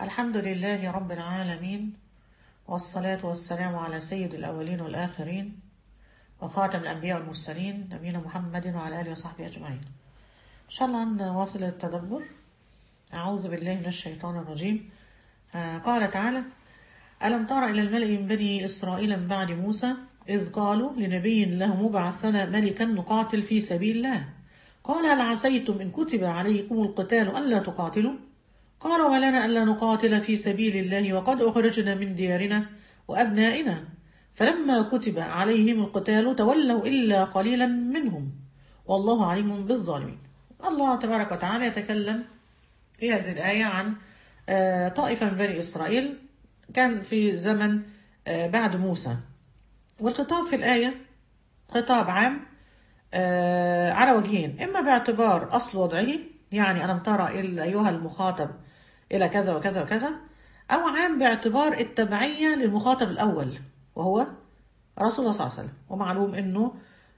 الحمد لله رب العالمين والصلاة والسلام على سيد الأولين والآخرين وخاتم الأنبياء والمرسلين نبينا محمد وعلى آله وصحبه أجمعين إن شاء الله نواصل التدبر أعوذ بالله من الشيطان الرجيم آه قال تعالى ألم تر إلى الملأ من بني إسرائيل من بعد موسى إذ قالوا لنبي له مبعث لنا ملكا نقاتل في سبيل الله قال هل عسيتم إن كتب عليكم القتال ألا تقاتلوا قال ولنا ألا نقاتل في سبيل الله وقد أخرجنا من ديارنا وأبنائنا فلما كتب عليهم القتال تولوا إلا قليلا منهم والله عليم بالظالمين الله تبارك وتعالى يتكلم في هذه الآية عن طائفة من بني إسرائيل كان في زمن بعد موسى والخطاب في الآية خطاب عام على وجهين إما باعتبار أصل وضعه يعني ألم ترى أيها المخاطب إلى كذا وكذا وكذا أو عام باعتبار التبعية للمخاطب الأول وهو رسول الله صلى الله عليه وسلم ومعلوم أنه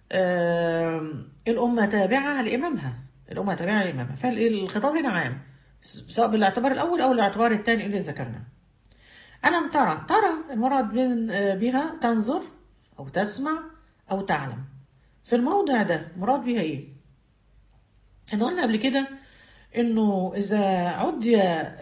الأمة تابعة لإمامها الأمة تابعة لإمامها فالخطاب هنا عام سواء بالاعتبار الأول أو الاعتبار الثاني اللي ذكرناه ألم ترى ترى المراد بها تنظر أو تسمع أو تعلم في الموضع ده مراد بها إيه؟ احنا قلنا قبل كده إنه إذا عدي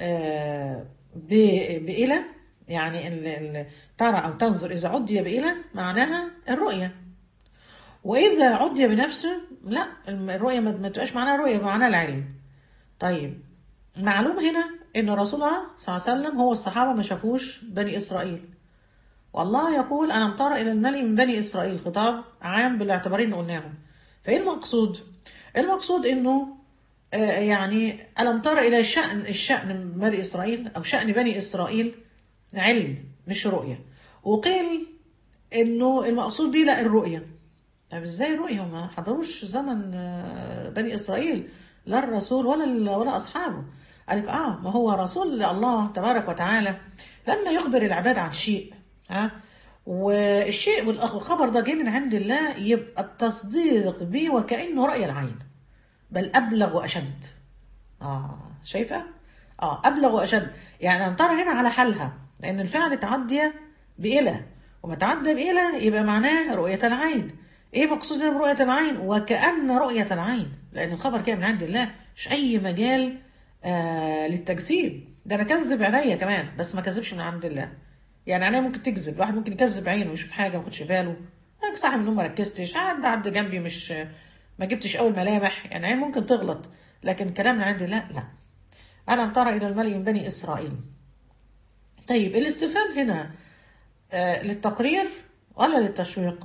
بإلى يعني ال ترى أو تنظر إذا عدي بإلى معناها الرؤية وإذا عدي بنفسه لا الرؤية ما تبقاش معناها رؤية معناها العلم طيب معلوم هنا ان رسول الله صلى الله عليه وسلم هو الصحابه ما شافوش بني اسرائيل والله يقول الم ترى الى الملئ من بني اسرائيل خطاب عام بالاعتبارين اللي قلناهم فايه المقصود المقصود انه آه يعني الم ترى الى شان الشان من بني اسرائيل او شان بني اسرائيل علم مش رؤيه وقيل انه المقصود به لا الرؤيه طب ازاي الرؤيه ما حضروش زمن بني اسرائيل لا الرسول ولا ولا اصحابه قال لك اه ما هو رسول الله تبارك وتعالى لما يخبر العباد عن شيء ها آه والشيء والخبر ده جاي من عند الله يبقى التصديق به وكانه راي العين بل ابلغ واشد اه شايفه اه ابلغ واشد يعني ان ترى هنا على حالها لان الفعل تعدي بإله وما تعدى بإله يبقى معناه رؤية العين ايه مقصود برؤية العين وكأن رؤية العين لأن الخبر كان من عند الله مش أي مجال آه للتكذيب ده انا كذب عينيا كمان بس ما كذبش من عند الله يعني عينيا ممكن تكذب الواحد ممكن يكذب عينه ويشوف حاجه ما خدش باله انا صاحي من النوم ما ركزتش عدى عدى جنبي مش ما جبتش اول ملامح يعني عين ممكن تغلط لكن كلام من عند الله لا الم ترى الى الملئ من بني اسرائيل طيب الاستفهام هنا آه للتقرير ولا للتشويق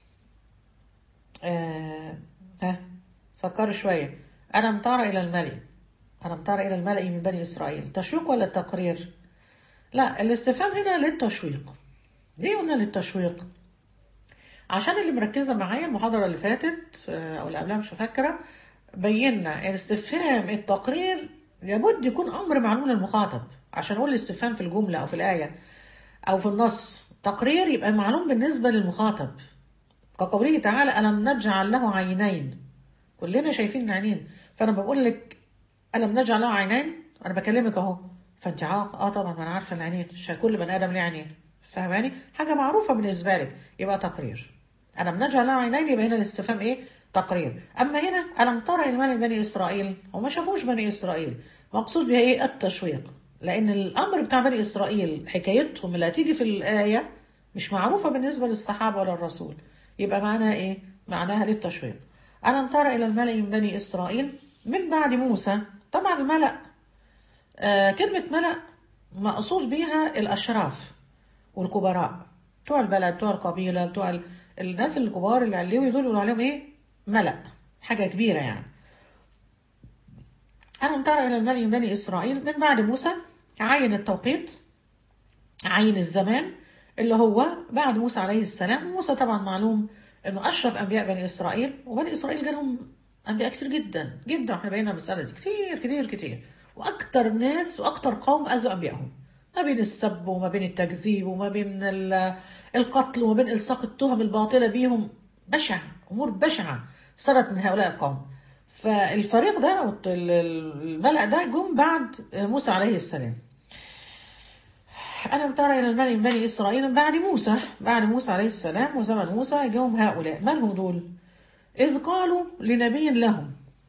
آه ها فكروا شويه الم ترى الى الملئ ألم تر إلى الملأ من بني إسرائيل تشويق ولا التقرير لا الاستفهام هنا للتشويق ليه قلنا للتشويق عشان اللي مركزة معايا المحاضرة اللي فاتت أو اللي قبلها مش فاكرة بينا الاستفهام التقرير لابد يكون أمر معلوم للمخاطب عشان أقول الاستفهام في الجملة أو في الآية أو في النص تقرير يبقى معلوم بالنسبة للمخاطب كقوله تعالى ألم نجعل له عينين كلنا شايفين عينين فأنا بقول لك ألم نجعل له عينين؟ أنا بكلمك أهو فأنت عاق أه طبعا ما أنا عارفة العينين مش كل بني آدم ليه عينين فاهماني؟ حاجة معروفة بالنسبة لك يبقى تقرير ألم نجعل له عينين يبقى هنا الاستفهام إيه؟ تقرير أما هنا ألم ترى المال بني إسرائيل وما شافوش بني إسرائيل مقصود بها إيه؟ التشويق لأن الأمر بتاع بني إسرائيل حكايتهم اللي هتيجي في الآية مش معروفة بالنسبة للصحابة ولا الرسول يبقى معناها إيه؟ معناها للتشويق ألم ترى إلى الملأ من بني إسرائيل من بعد موسى طبعا الملأ آه كلمة ملأ مقصود بيها الأشراف والكبراء بتوع البلد بتوع القبيلة بتوع ال... الناس الكبار اللي علوي دول يقولوا عليهم إيه ملأ حاجة كبيرة يعني ألم ترى إلى الملأ من بني إسرائيل من بعد موسى عين التوقيت عين الزمان اللي هو بعد موسى عليه السلام موسى طبعا معلوم انه اشرف انبياء بني اسرائيل وبني اسرائيل جالهم انبياء كتير جدا جدا احنا بقينا المساله دي كتير كتير كتير واكتر ناس واكتر قوم اذوا انبيائهم ما بين السب وما بين التكذيب وما بين القتل وما بين الصاق التهم الباطله بيهم بشع امور بشعه صارت من هؤلاء القوم فالفريق ده او الملأ ده جم بعد موسى عليه السلام ألم ترى إلى الملك من بني إسرائيل من بعد موسى بعد موسى عليه السلام وزمن موسى جاءهم هؤلاء من هم دول إذ قالوا لنبي لهم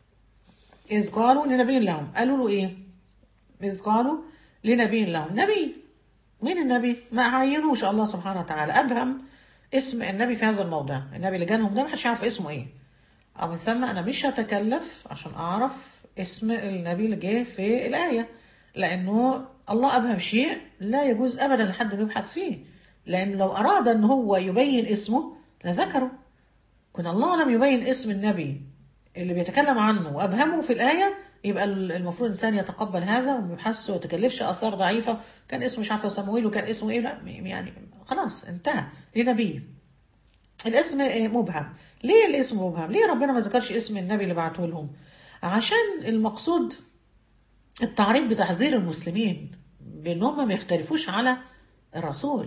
إذ قالوا لنبي لهم قالوا له إيه إذ قالوا لنبي لهم نبي مين النبي ما عينوش الله سبحانه وتعالى أبهم اسم النبي في هذا الموضع النبي اللي جالهم ده محدش يعرف اسمه إيه أو من ثم أنا مش هتكلف عشان أعرف اسم النبي اللي جه في الآية لأنه الله أبهم شيء لا يجوز أبدا لحد أن يبحث فيه لأن لو أراد أن هو يبين اسمه لذكره كن الله لم يبين اسم النبي اللي بيتكلم عنه وأبهمه في الآية يبقى المفروض الإنسان يتقبل هذا وما يبحثش وما يتكلفش آثار ضعيفة كان اسمه مش عارفة صمويل وكان اسمه إيه لا يعني خلاص انتهى لنبي الاسم مبهم ليه الاسم مبهم ليه ربنا ما ذكرش اسم النبي اللي بعته لهم عشان المقصود التعريض بتحذير المسلمين بان هم ما يختلفوش على الرسول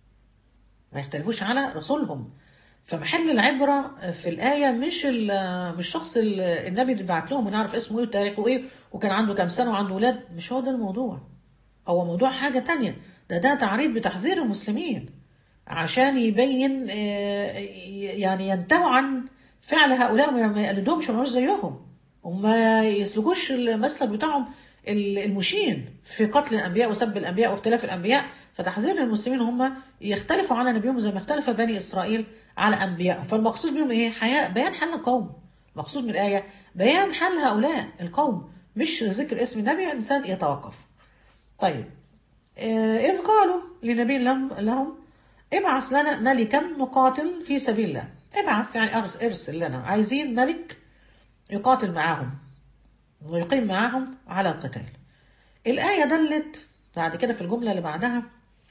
ما يختلفوش على رسولهم فمحل العبرة في الآية مش مش شخص النبي اللي بعت لهم ونعرف اسمه ايه وتاريخه ايه وكان عنده كام سنة وعنده ولاد مش هو ده الموضوع هو موضوع حاجة تانية ده ده تعريض بتحذير المسلمين عشان يبين يعني ينتهوا عن فعل هؤلاء وما يقلدوهمش وما زيهم وما يسلكوش المسلك بتاعهم المشين في قتل الانبياء وسب الانبياء واختلاف الانبياء فتحذير للمسلمين هم يختلفوا على نبيهم زي ما اختلف بني اسرائيل على انبيائهم فالمقصود بهم ايه حياء بيان حل القوم المقصود من الايه بيان حل هؤلاء القوم مش ذكر اسم النبي الانسان يتوقف طيب اذ قالوا لنبي لهم ابعث لنا ملكا نقاتل في سبيل الله ابعث يعني ارسل لنا عايزين ملك يقاتل معاهم ويقيم معاهم على القتال الآية دلت بعد كده في الجملة اللي بعدها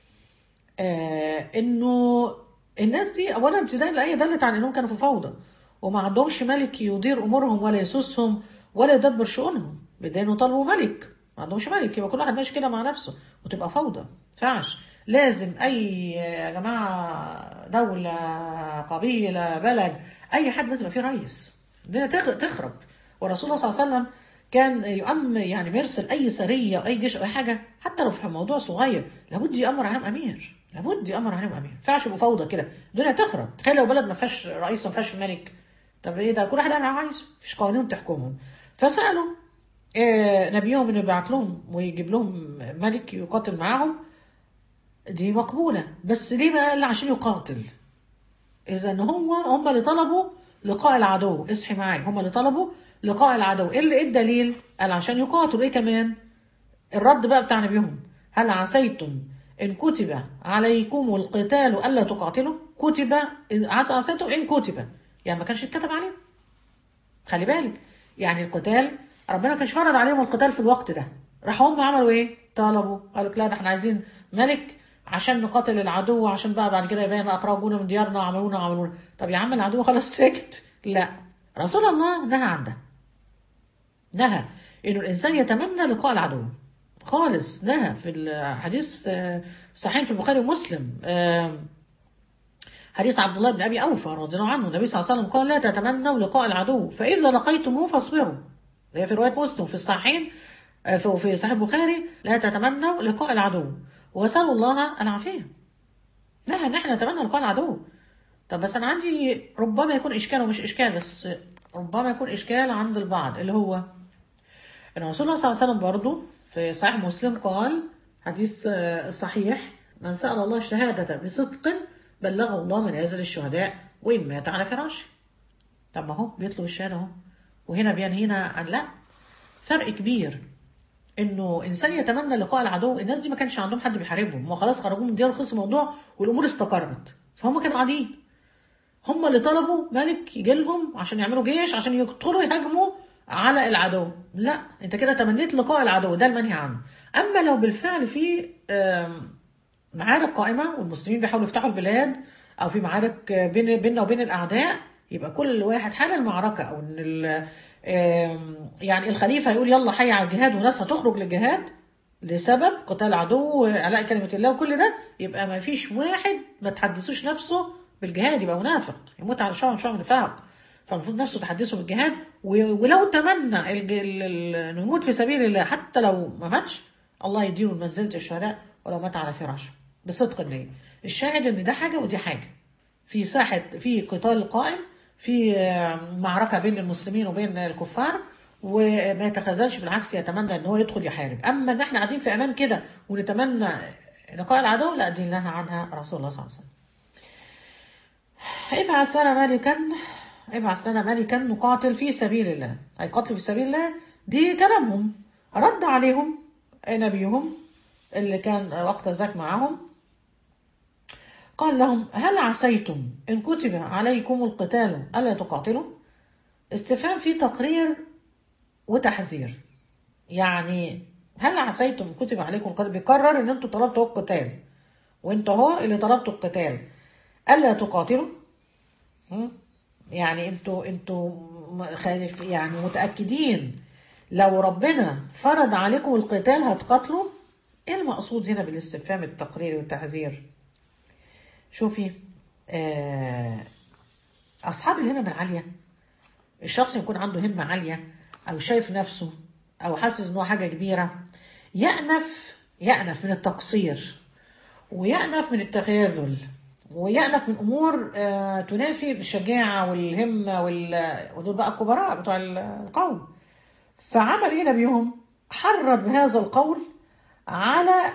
آه انه الناس دي اولا ابتداء الآية دلت عن انهم كانوا في فوضى وما عندهمش ملك يدير امورهم ولا يسوسهم ولا يدبر شؤونهم بدأوا طلبوا ملك ما عندهمش ملك يبقى كل واحد ماشي كده مع نفسه وتبقى فوضى ينفعش لازم اي يا جماعه دوله قبيله بلد اي حد لازم يبقى فيه رئيس الدنيا تخرب والرسول صلى الله عليه وسلم كان يؤم يعني بيرسل اي سريه او اي جيش او اي حاجه حتى لو في موضوع صغير لابد يامر عليهم امير لابد يامر عليهم امير ما ينفعش يبقوا فوضى كده الدنيا تخرب تخيل لو بلد ما فيهاش رئيس ما فيهاش ملك طب ايه ده كل واحد يعمل عايز مفيش قوانين تحكمهم فسالوا آه نبيهم انه يبعت لهم ويجيب لهم ملك يقاتل معاهم دي مقبوله بس ليه بقى الا عشان يقاتل اذا هو هم اللي طلبوا لقاء العدو اصحي معايا هم اللي طلبوا لقاء العدو ايه اللي ايه الدليل قال عشان يقاتلوا ايه كمان الرد بقى بتاع نبيهم هل عسيتم ان كتب عليكم القتال الا تقاتلوا كتب عسى عسيتم ان كتب يعني ما كانش اتكتب عليهم خلي بالك يعني القتال ربنا كانش فرض عليهم القتال في الوقت ده راحوا هم عملوا ايه طلبوا قالوا لا ده احنا عايزين ملك عشان نقاتل العدو عشان بقى بعد كده يبين اخرجونا من ديارنا وعملونا وعملونا طب يا عم العدو خلاص سكت لا رسول الله نهى عن ده نهى انه الانسان يتمنى لقاء العدو خالص نهى في الحديث صحيح في البخاري ومسلم حديث عبد الله بن ابي اوفى رضي الله عنه النبي صلى الله عليه وسلم قال لا تتمنوا لقاء العدو فاذا لقيتموه فاصبروا هي في روايه مسلم في الصحيحين في صحيح البخاري لا تتمنوا لقاء العدو وسألوا الله العافية نهى ان احنا نتمنى لقاء العدو طب بس انا عندي ربما يكون اشكال ومش اشكال بس ربما يكون اشكال عند البعض اللي هو ان رسول الله صلى الله عليه وسلم برضه في صحيح مسلم قال حديث الصحيح من سأل الله الشهادة بصدق بلغه الله منازل الشهداء وإن مات على فراشه طب ما هو بيطلب الشهادة اهو وهنا بينهينا عن لا فرق كبير انه انسان يتمنى لقاء العدو الناس دي ما كانش عندهم حد بيحاربهم هم خلاص خرجوا من ديار خلص الموضوع والامور استقرت فهم كانوا قاعدين هم اللي طلبوا ملك يجي لهم عشان يعملوا جيش عشان يدخلوا يهاجموا على العدو لا انت كده تمنيت لقاء العدو ده المنهي عنه اما لو بالفعل في معارك قائمه والمسلمين بيحاولوا يفتحوا البلاد او في معارك بين بيننا وبين الاعداء يبقى كل واحد حال المعركه او ان يعني الخليفة يقول يلا حي على الجهاد والناس هتخرج للجهاد لسبب قتال عدو علاء كلمة الله وكل ده يبقى ما فيش واحد ما تحدثوش نفسه بالجهاد يبقى منافق يموت على شعب شعب نفاق فالمفروض نفسه تحدثه بالجهاد ولو تمنى انه يموت في سبيل الله حتى لو ما ماتش الله يديله منزلة الشهداء ولو مات على فراشه بصدق النية الشاهد ان ده حاجة ودي حاجة في ساحة في قتال قائم في آه، معركة بين المسلمين وبين الكفار وما يتخاذلش بالعكس يتمنى ان هو يدخل يحارب اما ان احنا قاعدين في امان كده ونتمنى لقاء العدو لا دي نهى عنها رسول الله صلى الله عليه وسلم ابعث لنا ملكا ابعث لنا ملكا نقاتل في سبيل الله هيقاتلوا في سبيل الله دي كلامهم رد عليهم نبيهم اللي كان وقت ذاك معهم قال لهم هل عسيتم إن كتب عليكم القتال ألا تقاتلوا استفهام فيه تقرير وتحذير يعني هل عسيتم كتب عليكم القتال بيقرر ان انتوا طلبتوا القتال وانتوا هو اللي طلبتوا القتال الا تقاتلوا مم؟ يعني انتوا انتوا م- خايف يعني متاكدين لو ربنا فرض عليكم القتال هتقاتلوا ايه المقصود هنا بالاستفهام التقريري والتحذير شوفي آه اصحاب الهمم العاليه الشخص يكون عنده همة عالية أو شايف نفسه أو حاسس إنه حاجة كبيرة يأنف يأنف من التقصير ويأنف من التخاذل ويأنف من أمور آه، تنافي الشجاعة والهمة وال- ودول بقى الكبراء بتوع القوم فعمل إيه نبيهم؟ حرض بهذا القول على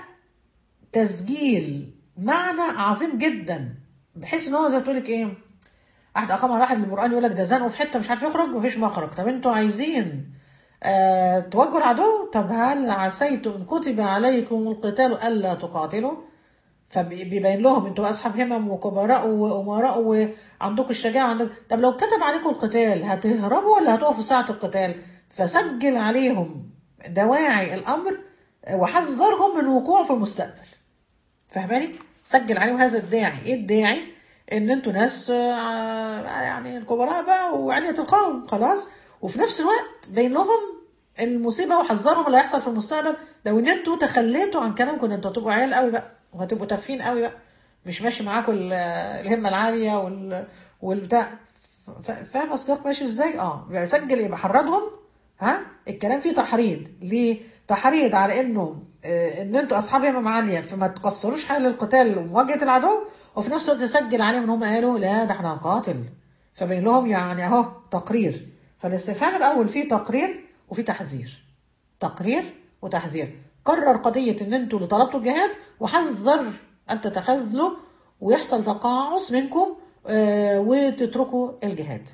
تسجيل معنى عظيم جدا بحيث ان هو زي ما تقول لك ايه احد اقام على واحد القران يقول لك ده زنقه في حته مش عارف يخرج مفيش مخرج طب انتوا عايزين آه تواجهوا العدو طب هل عسيتم ان كتب عليكم القتال الا تقاتلوا فبيبين لهم انتوا اصحاب همم وكبراء وامراء وعندكم الشجاعه وعندكم طب لو كتب عليكم القتال هتهربوا ولا هتقفوا ساعه القتال فسجل عليهم دواعي الامر وحذرهم من وقوع في المستقبل فاهماني سجل عليهم هذا الداعي ايه الداعي ان انتوا ناس آه، يعني الكبراء بقى وعلية القوم خلاص وفي نفس الوقت بين لهم المصيبه وحذرهم اللي هيحصل في المستقبل لو ان انتوا تخليتوا عن كلامكم انتوا هتبقوا عيال قوي بقى وهتبقوا تافهين قوي بقى مش ماشي معاكم ال- الهمه العاليه وال والبتاع ف- فاهم السياق ماشي ازاي؟ اه يبقى يسجل يبقى حرضهم ها الكلام فيه تحريض ليه؟ تحريض على انه آه، ان انتوا اصحاب همم عاليه فما تكسروش حال القتال ومواجهه العدو وفي نفس الوقت يسجل عليهم ان هم قالوا لا ده احنا هنقاتل فبين لهم يعني اهو تقرير فالاستفهام الاول فيه تقرير وفيه تحذير تقرير وتحذير قرر قضيه ان انتوا اللي طلبتوا الجهاد وحذر ان تتخاذلوا ويحصل تقاعس منكم آه، وتتركوا الجهاد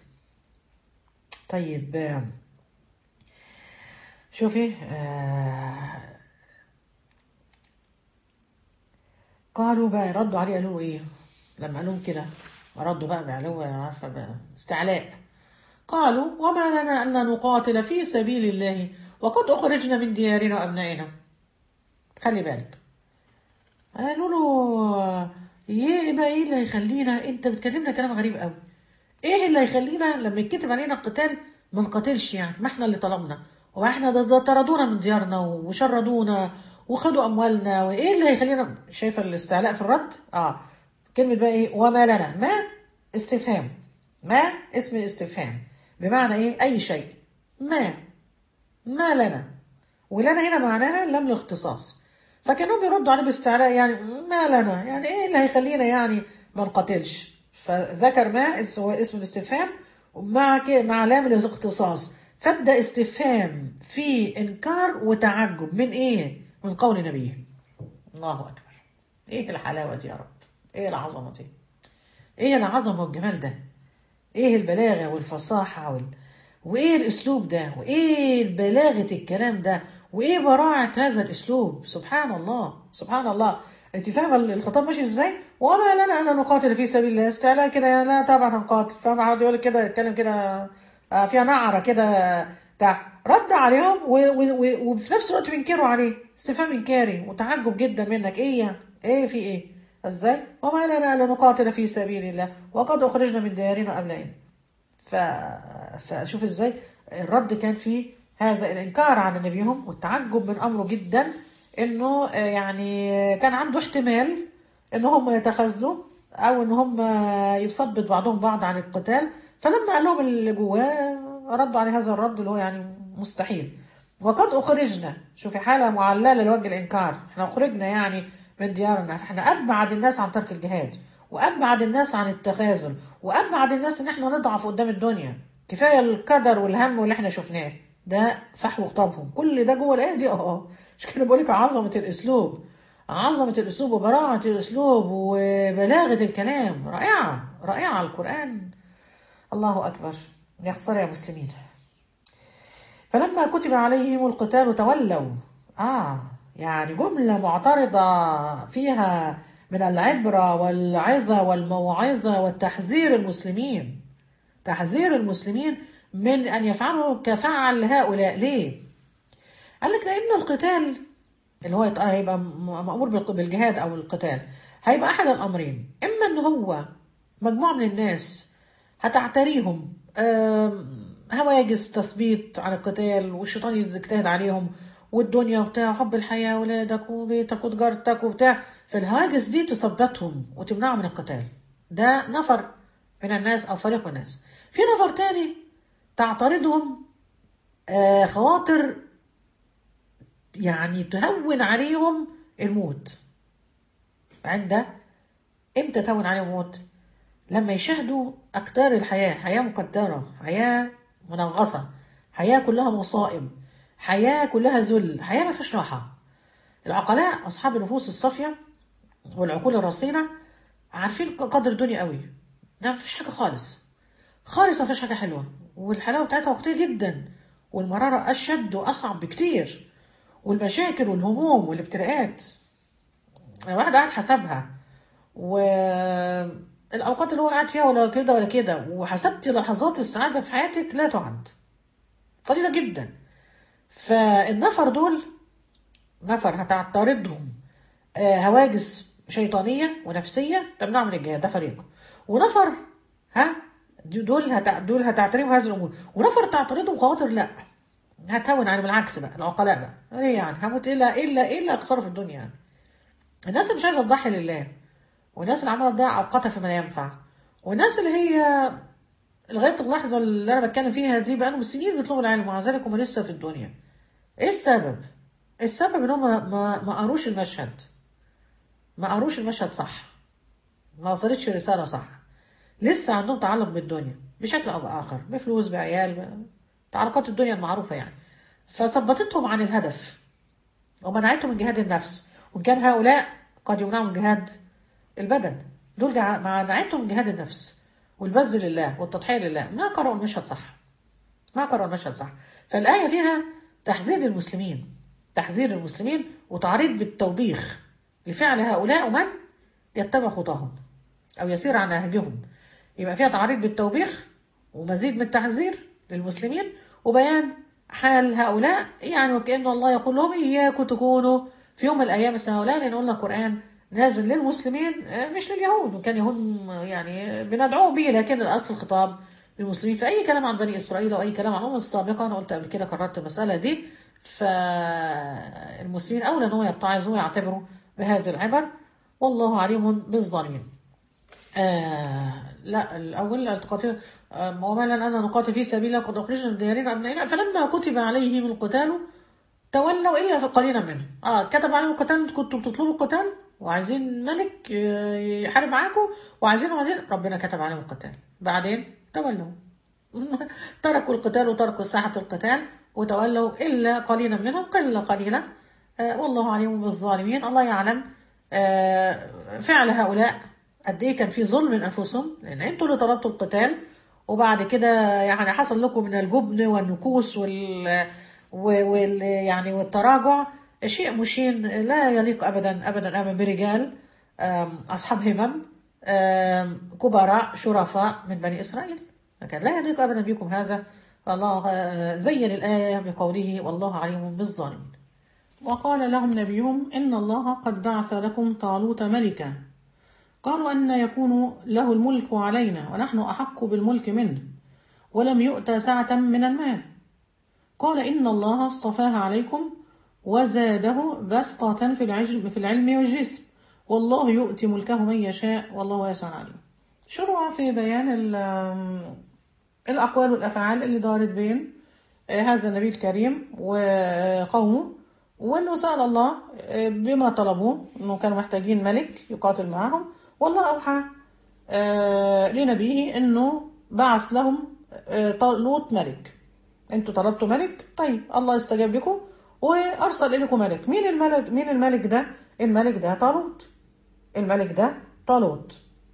طيب آه، شوفي آه قالوا بقى ردوا عليه قالوا له ايه لما قالوا لهم كده ردوا بقى بعلو عارفه بقى استعلاء قالوا وما لنا ان نقاتل في سبيل الله وقد اخرجنا من ديارنا وابنائنا خلي بالك قالوا له ايه بقى ايه اللي هيخلينا انت بتكلمنا كلام غريب قوي ايه اللي هيخلينا لما يتكتب علينا القتال ما نقاتلش يعني ما احنا اللي طلبنا واحنا ده, ده طردونا من ديارنا وشردونا وخدوا اموالنا وايه اللي هيخلينا شايفه الاستعلاء في الرد اه كلمه بقى ايه وما لنا ما استفهام ما اسم استفهام بمعنى ايه اي شيء ما ما لنا ولنا هنا معناها لم الاختصاص فكانوا بيردوا عليه باستعلاء يعني ما لنا يعني ايه اللي هيخلينا يعني ما نقاتلش فذكر ما هو اسم الاستفهام مع ك- مع لام الاختصاص فابدا استفهام في انكار وتعجب من ايه؟ من قول نبيه الله اكبر ايه الحلاوه دي يا رب؟ ايه العظمه دي؟ ايه العظمه والجمال ده؟ ايه البلاغه والفصاحه وال... وايه الاسلوب ده؟ وايه بلاغه الكلام ده؟ وايه براعه هذا الاسلوب؟ سبحان الله سبحان الله انت فاهمه الخطاب ماشي ازاي؟ وما لنا ان نقاتل في سبيل الله استعلاء كده يعني لا طبعا هنقاتل فاهم حد يقول كده يتكلم كده آه، فيها نعره كده بتاع رد عليهم و- و- و- وفي نفس الوقت بينكروا عليه استفهام انكاري وتعجب جدا منك ايه يعني؟ ايه في ايه؟ ازاي؟ وما لنا ان نقاتل في سبيل الله وقد اخرجنا من ديارنا وابنائنا ف... فشوف ازاي الرد كان فيه هذا الانكار على نبيهم والتعجب من امره جدا انه آه، يعني كان عنده احتمال ان هم يتخاذلوا او ان هم يثبت بعضهم بعض عن القتال فلما قال لهم اللي جواه ردوا على هذا الرد اللي هو يعني مستحيل وقد اخرجنا شوفي حاله معلله لوجه الانكار احنا اخرجنا يعني من ديارنا فاحنا ابعد الناس عن ترك الجهاد وابعد الناس عن التخاذل وابعد الناس ان احنا نضعف قدام الدنيا كفايه القدر والهم واللي احنا شفناه ده فحو خطابهم كل ده جوه الايه دي اه مش كده بقول لك عظمه الاسلوب عظمه الاسلوب وبراعه الاسلوب وبلاغه الكلام رائعه رائعه القران الله اكبر يا خساره يا مسلمين فلما كتب عليهم القتال تولوا آه يعني جملة معترضة فيها من العبرة والعظة والموعظة والتحذير المسلمين تحذير المسلمين من أن يفعلوا كفعل هؤلاء ليه؟ قال لك لأن القتال اللي هو هيبقى مأمور بالجهاد أو القتال هيبقى أحد الأمرين إما إن هو مجموعة من الناس هتعتريهم هواجس تثبيت عن القتال والشيطان يجتهد عليهم والدنيا وبتاع حب الحياة ولادك وبيتك وتجارتك وبتاع فالهواجس دي تثبتهم وتمنعهم من القتال ده نفر من الناس أو فريق من الناس في نفر تاني تعترضهم آه خواطر يعني تهون عليهم الموت عند امتى تهون عليهم الموت لما يشاهدوا أكتار الحياة حياة مقدرة حياة منغصة حياة كلها مصائب حياة كلها ذل حياة ما فيش راحة العقلاء أصحاب النفوس الصافية والعقول الرصينة عارفين قدر الدنيا قوي ده ما فيش حاجة خالص خالص ما فيش حاجة حلوة والحلاوة بتاعتها وقتية جدا والمرارة أشد وأصعب بكتير والمشاكل والهموم والابتلاءات الواحد قاعد حسبها والأوقات اللي هو قاعد فيها ولا كده ولا كده وحسبت لحظات السعادة في حياتك لا تعد قليلة جدا فالنفر دول نفر هتعترضهم هواجس شيطانية ونفسية تمنعهم من الجهاد ده فريق ونفر ها دول هتع... دول هتعترضهم هذه الامور ونفر تعترضهم خواطر لا هتهون يعني بالعكس بقى العقلاء بقى ليه يعني هموت الا الا الا اخسره في الدنيا يعني الناس اللي مش عايزه تضحي لله والناس اللي عماله تضيع اوقاتها فيما لا ينفع والناس اللي هي لغايه اللحظه اللي انا بتكلم فيها دي بقى لهم سنين بيطلبوا العلم ومع ذلك هم لسه في الدنيا ايه السبب السبب ان هم ما ما قروش المشهد ما قروش المشهد صح ما وصلتش رساله صح لسه عندهم تعلق بالدنيا بشكل او باخر بفلوس بعيال تعلقات الدنيا المعروفه يعني فثبتتهم عن الهدف ومنعتهم من جهاد النفس وان كان هؤلاء قد يمنعوا من جهاد البدن دول منعتهم من جهاد النفس والبذل لله والتضحيه لله ما قرأوا المشهد صح ما قرأوا المشهد صح فالآية فيها تحذير للمسلمين تحذير المسلمين وتعريض بالتوبيخ لفعل هؤلاء ومن يتبع خطاهم أو يسير على نهجهم يبقى فيها تعريض بالتوبيخ ومزيد من التحذير للمسلمين وبيان حال هؤلاء يعني وكأن الله يقول لهم إياكم تكونوا في يوم من الأيام مثل هؤلاء لأن قلنا القرآن نازل للمسلمين مش لليهود وكان يهود يعني بندعوهم به لكن الأصل خطاب للمسلمين في أي كلام عن بني إسرائيل أو أي كلام عن الأمم السابقة أنا قلت قبل كده كررت المسألة دي فالمسلمين أولى أن هو يتعظوا ويعتبروا بهذه العبر والله عليم بالظالمين آه لا الأول تقاتل آه وما لنا أن نقاتل في سبيل الله قد أخرجنا من ديارنا أبنائنا فلما كتب عليهم القتال تولوا إلا قليلا منهم آه كتب عليهم القتال كنتم بتطلبوا القتال وعايزين ملك يحارب معاكم وعايزين وعايزين ربنا كتب عليهم القتال بعدين تولوا تركوا القتال وتركوا ساحة القتال وتولوا إلا قليلا منهم قلة قليلة آه والله عليم بالظالمين الله يعلم آه فعل هؤلاء قد ايه كان في ظلم من انفسهم لان انتوا اللي طلبتوا القتال وبعد كده يعني حصل لكم من الجبن والنكوس وال, وال يعني والتراجع شيء مشين لا يليق ابدا ابدا ابدا برجال اصحاب همم كبراء شرفاء من بني اسرائيل لكن لا يليق ابدا بكم هذا فالله زين الايه بقوله والله عليم بالظالمين وقال لهم نبيهم ان الله قد بعث لكم طالوت ملكا قالوا أن يكون له الملك علينا ونحن أحق بالملك منه ولم يؤت سعة من المال قال إن الله اصطفاها عليكم وزاده بسطة في العلم, في العلم والجسم والله يؤتي ملكه من يشاء والله واسع عليم شرع في بيان الأقوال والأفعال اللي دارت بين هذا النبي الكريم وقومه وانه سال الله آه، بما طلبوه انه كانوا محتاجين ملك يقاتل معهم والله اوحى آه، لنبيه انه بعث لهم آه، طالوت ملك انتوا طلبتوا ملك طيب الله استجاب لكم وارسل اليكم ملك مين الملك مين الملك ده الملك ده طالوت الملك ده طالوت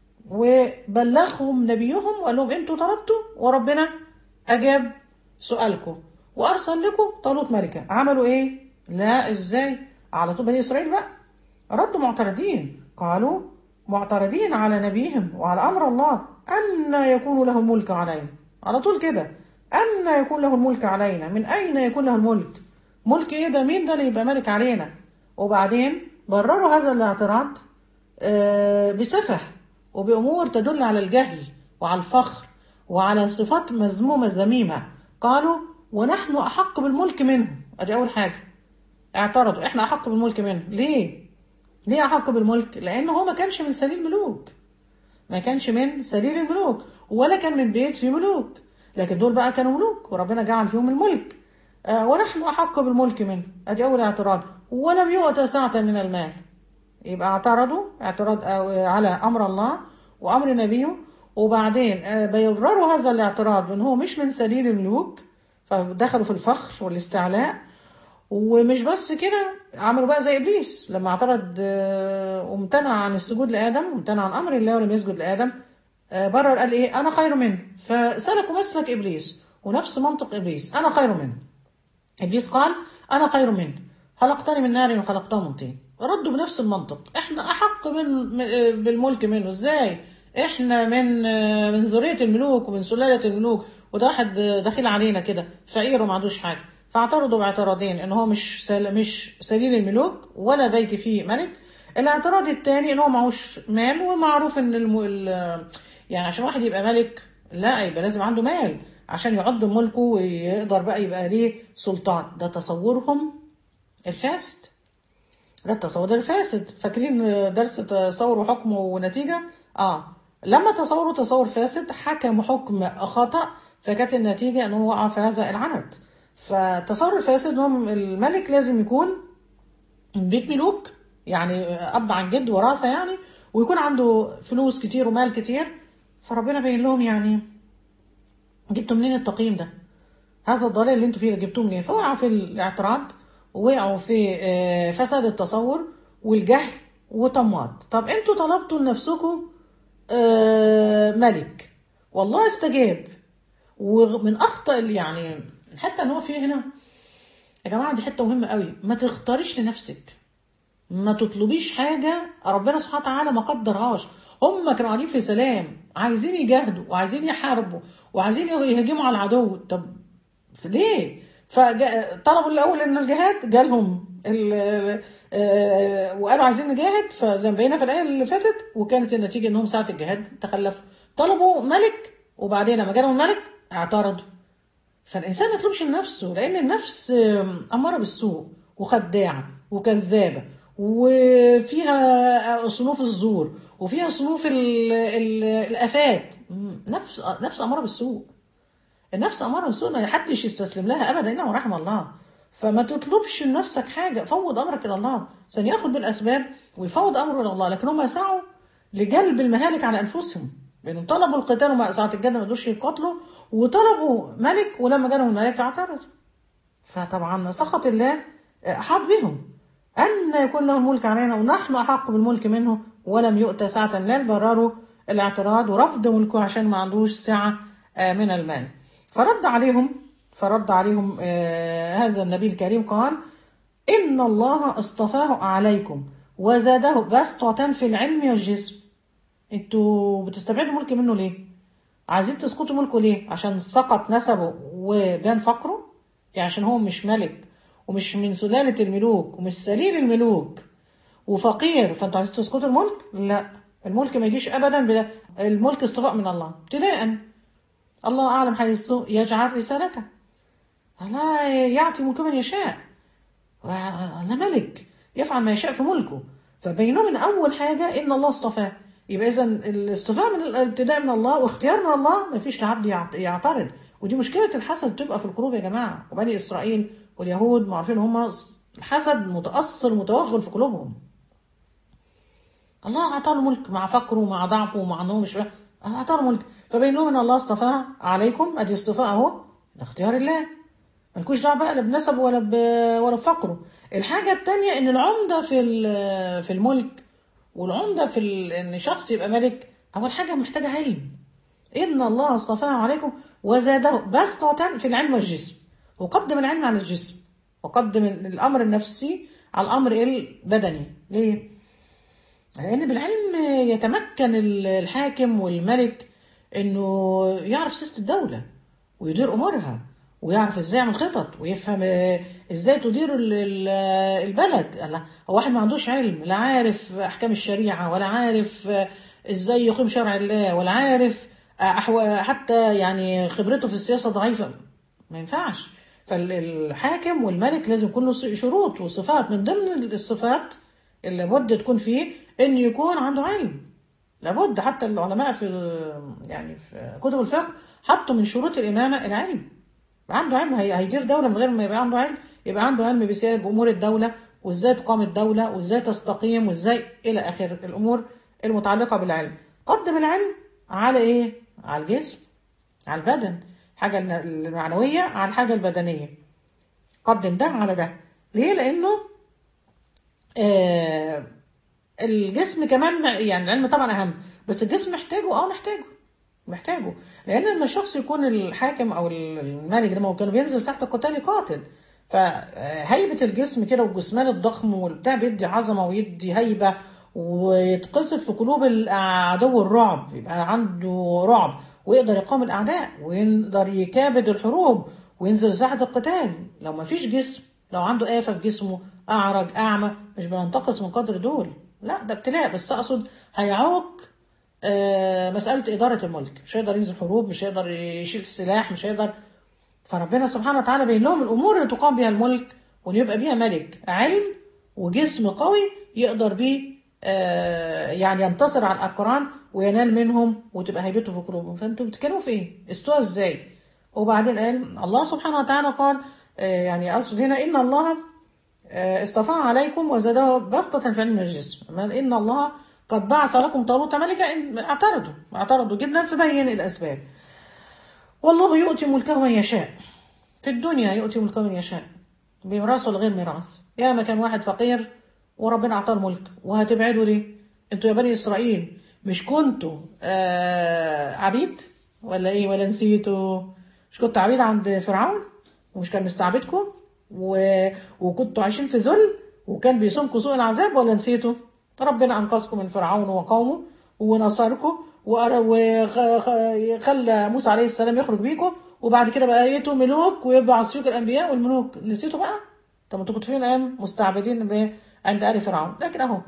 وبلغهم نبيهم وقال لهم انتوا طلبتوا وربنا اجاب سؤالكم وارسل لكم طالوت ملكا عملوا ايه لا ازاي على طول بني اسرائيل بقى ردوا معترضين قالوا معترضين على نبيهم وعلى امر الله ان يكون له الملك علينا على طول كده ان يكون له الملك علينا من اين يكون له الملك ملك ايه ده مين ده اللي يبقى ملك علينا وبعدين برروا هذا الاعتراض آه، بسفه وبأمور تدل على الجهل وعلى الفخر وعلى صفات مذمومة ذميمة قالوا ونحن أحق بالملك منه أدي أول حاجة اعترضوا احنا أحق بالملك منه ليه؟ ليه أحق بالملك؟ لأنه هو ما كانش من سليل الملوك ما كانش من سرير الملوك ولا كان من بيت فيه ملوك لكن دول بقى كانوا ملوك وربنا جعل فيهم الملك آه ونحن أحق بالملك منه أدي أول اعتراض ولم يؤت ساعة من المال يبقى اعترضوا اعتراض آه، على أمر الله وأمر نبيه وبعدين آه، بيبرروا هذا الاعتراض بأن هو مش من سرير الملوك فدخلوا في الفخر والاستعلاء ومش بس كده عملوا بقى زي ابليس لما اعترض آه، وامتنع عن السجود لادم وامتنع عن امر الله ولم يسجد لادم آه، برر قال ايه انا خير منه فسلكوا مسلك ابليس ونفس منطق ابليس انا خير منه ابليس قال انا خير منه خلقتني من نار وخلقته من طين ردوا بنفس المنطق احنا احق من من- بالملك منه ازاي احنا من من ذريه الملوك ومن سلاله الملوك وده واحد دخيل علينا كده فقير وما عندوش حاجه فاعترضوا باعتراضين ان هو مش سل... مش سليل الملوك ولا بيت فيه ملك الاعتراض الثاني ان هو معهوش مال ومعروف ان الم... ال... يعني عشان واحد يبقى ملك لا يبقى لازم عنده مال عشان يعض ملكه ويقدر بقى يبقى ليه سلطان ده تصورهم الفاسد ده التصور الفاسد فاكرين درس تصور وحكم ونتيجة اه لما تصوروا تصور فاسد حكموا حكم خطأ فكانت النتيجة انه وقع في هذا العنت فالتصور الفاسد ان هو الملك لازم يكون من بيت ملوك يعني اب عن جد وراثة يعني ويكون عنده فلوس كتير ومال كتير فربنا بين لهم يعني جبتوا منين التقييم ده هذا الضلال اللي انتوا فيه ده جبتوه منين فوقعوا في الاعتراض ووقعوا في آه، فساد التصور والجهل وطماط طب انتوا طلبتوا لنفسكم آه، ملك والله استجاب ومن اخطا اللي يعني حتى ان هو في هنا يا جماعه دي حته مهمه قوي ما تختاريش لنفسك ما تطلبيش حاجة ربنا سبحانه وتعالى ما قدرهاش هم كانوا قاعدين في سلام عايزين يجاهدوا وعايزين يحاربوا وعايزين يهجموا على العدو طب ليه؟ فطلبوا الأول إن الجهاد جالهم ال- آه، وقالوا عايزين نجاهد فزي ما بينا في الآية اللي فاتت وكانت النتيجة إنهم ساعة الجهاد تخلفوا طلبوا ملك وبعدين لما جالهم الملك اعترضوا فالإنسان ما يطلبش لنفسه لأن النفس آم، أمارة بالسوء وخداعة وكذابة وفيها صنوف الزور وفيها صنوف ال ال الآفات مم، نفس نفس أمارة بالسوء النفس أمارة بالسوء ما حدش يستسلم لها أبدا إلا من رحم الله فما تطلبش لنفسك حاجة فوض أمرك إلى الله سياخد بالأسباب ويفوض أمره إلى الله لكن هم يسعوا لجلب المهالك على أنفسهم لأنهم طلبوا القتال وما ساعة الجنة ما قدروش يقاتلوا وطلبوا ملك ولما جالهم الملك اعترضوا فطبعا سخط الله أحاط بهم أن يكون له الملك علينا ونحن أحق بالملك منه ولم يؤت سعة المال برروا الاعتراض ورفض ملكه عشان ما عندوش سعة آه، من المال فرد عليهم فرد عليهم آه، هذا النبي الكريم قال إن الله اصطفاه عليكم وزاده بسطة في العلم والجسم انتوا بتستبعدوا ملك منه ليه؟ عايزين تسقطوا ملكه ليه؟ عشان سقط نسبه وبان فقره؟ يعني عشان هو مش ملك ومش من سلالة الملوك ومش سرير الملوك وفقير فانتوا عايزين تسقطوا الملك؟ لا الملك ما يجيش ابدا بلا الملك اصطفاء من الله ابتداء الله اعلم حيث يجعل رسالته لا يعطي ملكه من يشاء الله ملك يفعل ما يشاء في ملكه فبينه من اول حاجه ان الله اصطفاه يبقى اذا الاصطفاء من الابتداء من الله واختيار من الله ما فيش لعبد يعت- يعترض ودي مشكله الحسد بتبقى في القلوب يا جماعه وبني اسرائيل واليهود معروفين هم الحسد متأصل متوغل في قلوبهم الله أعطاه الملك مع فقره مع ضعفه مع أنه مش الله أعطاه الملك فبين لهم أن الله اصطفاه عليكم أدي اصطفاء أهو اختيار الله ملكوش دعوه بقى لا بنسبه ولا ب... ولا بفقره الحاجه الثانيه ان العمده في ال- في الملك والعمده في ال... ان شخص يبقى ملك اول حاجه محتاجه علم ان الله اصطفاه عليكم وزاده بسطه في العلم والجسم وقدم العلم على الجسم وقدم الامر النفسي على الامر البدني ليه لان بالعلم يتمكن ال- الحاكم والملك انه يعرف سياسه الدوله ويدير امورها ويعرف ازاي يعمل خطط ويفهم آه، ازاي تدير ال- ال- آه، البلد لا هو واحد ما عندوش علم لا عارف احكام الشريعه ولا عارف آه، ازاي يقيم شرع الله ولا عارف آه، أحو- حتى يعني خبرته في السياسه ضعيفه ما ينفعش فالحاكم والملك لازم يكون له شروط وصفات من ضمن الصفات اللي لابد تكون فيه ان يكون عنده علم لابد حتى العلماء في يعني في كتب الفقه حطوا من شروط الامامه العلم يبقى عنده علم هي- هيدير دوله من غير ما يبقى عنده علم يبقى عنده علم بسياسة بامور الدوله وازاي تقام الدوله وازاي تستقيم وازاي الى اخر الامور المتعلقه بالعلم قدم العلم على ايه على الجسم على البدن الحاجه المعنويه على الحاجه البدنيه قدم ده على ده ليه لانه آه الجسم كمان مع- يعني العلم طبعا اهم بس الجسم محتاجه اه محتاجه محتاجه لان لما الشخص يكون الحاكم او الملك ده ما هو كانوا بينزل ساحه القتال يقاتل فهيبه الجسم كده والجسمان الضخم والبتاع بيدي عظمه ويدي هيبه ويتقذف في قلوب العدو الرعب يبقى عنده رعب ويقدر يقاوم الاعداء ويقدر يكابد الحروب وينزل ساحه القتال لو ما فيش جسم لو عنده آفة في جسمه أعرج أعمى مش بننتقص من قدر دول لا ده ابتلاء بس أقصد هيعوق آه، مسألة إدارة الملك مش هيقدر ينزل حروب مش هيقدر يشيل سلاح مش هيقدر فربنا سبحانه وتعالى بين لهم الأمور اللي تقام بها الملك وإن يبقى بيها ملك علم وجسم قوي يقدر بيه آه، يعني ينتصر على الأقران وينال منهم وتبقى هيبته في قلوبهم فأنتوا بتتكلموا في إيه؟ استوى إزاي؟ وبعدين قال الله سبحانه وتعالى قال آه، يعني أقصد هنا إن الله آه، اصطفاه عليكم وزاده بسطة في علم الجسم من إن الله قد بعث لكم طالوت ملكا إن- اعترضوا اعترضوا جدا فبين الأسباب والله يؤتي ملكه من يشاء في الدنيا يؤتي ملكه من يشاء بميراث ولا غير ميراث يا ما كان واحد فقير وربنا اعطاه الملك وهتبعدوا ليه انتوا يا بني اسرائيل مش كنتوا آه عبيد ولا ايه ولا نسيتوا مش كنتوا عبيد عند فرعون ومش كان مستعبدكم و... وكنتوا عايشين في ذل وكان بيصومكم سوء العذاب ولا نسيتوا ربنا انقذكم من فرعون وقومه ونصركم وخلى موسى عليه السلام يخرج بيكم وبعد كده بقى ايتوا ملوك ويبعث فيكم الانبياء والملوك نسيتوا بقى طب انتوا كنتوا فين ايام مستعبدين ب- عند ال فرعون لكن اهو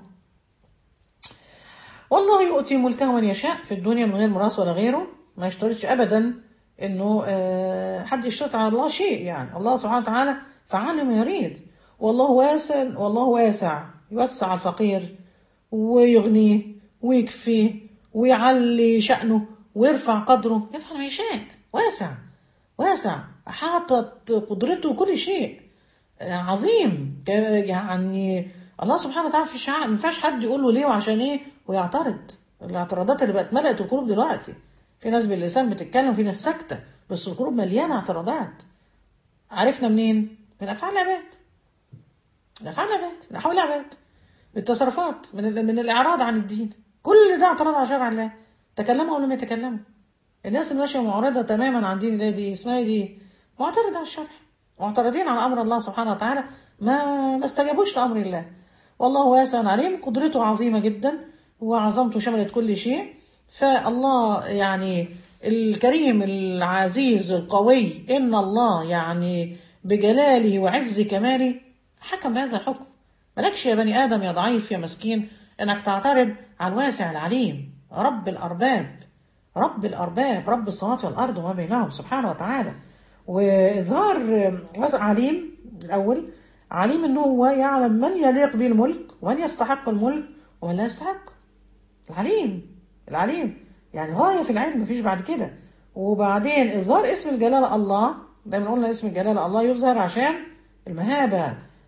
والله يؤتي ملكه من يشاء في الدنيا من غير ميراث ولا غيره ما يشترطش ابدا انه آه، حد يشترط على الله شيء يعني الله سبحانه وتعالى فعال لما يريد والله واسع والله واسع يوسع الفقير ويغنيه ويكفيه ويعلي شأنه ويرفع قدره يفعل ما يشاء واسع واسع حاطط قدرته كل شيء عظيم ك- يعني الله سبحانه وتعالى في شعب ما ينفعش حد يقول له ليه وعشان ايه ويعترض الاعتراضات اللي بقت ملأت القلوب دلوقتي في ناس باللسان بتتكلم في ناس ساكته بس القلوب مليانه اعتراضات عرفنا منين؟ من افعال العباد من افعال العباد من احوال العباد من التصرفات من ال- من الاعراض عن الدين كل ده اعتراض على شرع الله تكلموا او لم يتكلموا الناس اللي ماشيه معرضه تماما عن دين الله دي اسمها إيه دي معترضه على الشرع معترضين على امر الله سبحانه وتعالى ما ما استجابوش لامر الله والله واسع عليم قدرته عظيمه جدا وعظمته شملت كل شيء فالله يعني الكريم العزيز القوي ان الله يعني بجلاله وعز كماله حكم بهذا الحكم مالكش يا بني ادم يا ضعيف يا مسكين انك تعترض على الواسع العليم رب الارباب رب الأرباب رب السماوات والأرض وما بينهم سبحانه وتعالى وإظهار واسع عليم الأول عليم إنه هو يعلم من يليق به الملك ومن يستحق الملك ومن لا يستحق العليم العليم يعني غاية في العلم مفيش بعد كده وبعدين إظهار اسم الجلالة الله دايما قلنا اسم الجلالة الله يظهر عشان المهابة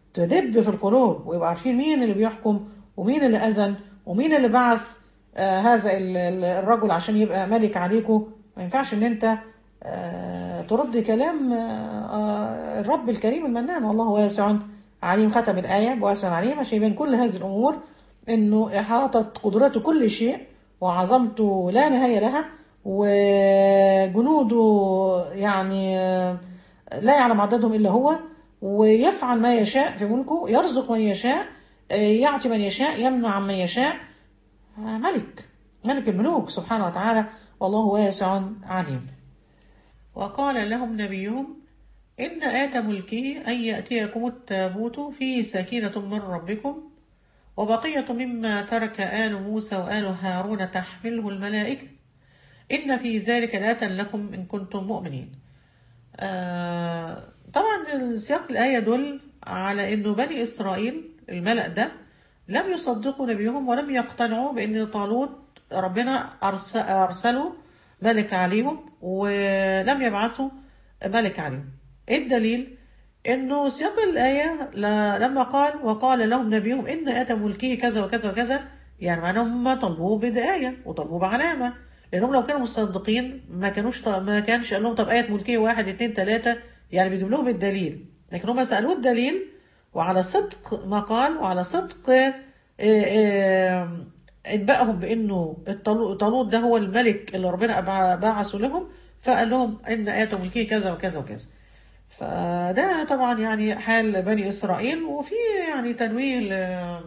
تدب في القلوب ويبقى عارفين مين اللي بيحكم ومين اللي أذن ومين اللي بعث آه هذا ال- ال- الرجل عشان يبقى ملك عليكم ما ينفعش ان انت آه ترد كلام آه آه الرب الكريم المنان والله واسع عليم ختم الآية بواسع عليم عشان يبين كل هذه الأمور انه احاطت قدرته كل شيء وعظمته لا نهايه لها وجنوده يعني آه، لا يعلم عددهم الا هو ويفعل ما يشاء في ملكه يرزق من يشاء آه، يعطي من يشاء يمنع عن من يشاء آه، ملك ملك الملوك سبحانه وتعالى والله واسع عليم وقال لهم نبيهم إن آت ملكه أن يأتيكم التابوت فيه سكينة من ربكم وبقية مما ترك آل موسى وآل هارون تحمله الملائكة إن في ذلك لآية لكم إن كنتم مؤمنين آه طبعا سياق الآية يدل على أنه بني إسرائيل الملأ ده لم يصدقوا نبيهم ولم يقتنعوا بأن طالوت ربنا أرس- أرسله ملك عليهم ولم يبعثوا ملك عليهم إيه الدليل؟ انه سياق الايه ل- لما قال وقال لهم نبيهم ان اتى ملكه كذا وكذا وكذا يعني معناه هم طلبوه بدايه وطلبوه بعلامه لانهم لو كانوا مصدقين ما كانوش ط- ما كانش قال لهم طب ايه ملكيه واحد اتنين تلاته يعني بيجيب لهم الدليل لكن هم سالوه الدليل وعلى صدق ما قال وعلى صدق آه، آه، انبأهم بانه الطالو- طالوت ده هو الملك اللي ربنا أبع- بعثه لهم فقال لهم ان ايه ملكيه كذا وكذا وكذا فده طبعا يعني حال بني إسرائيل وفي يعني تنويه ل-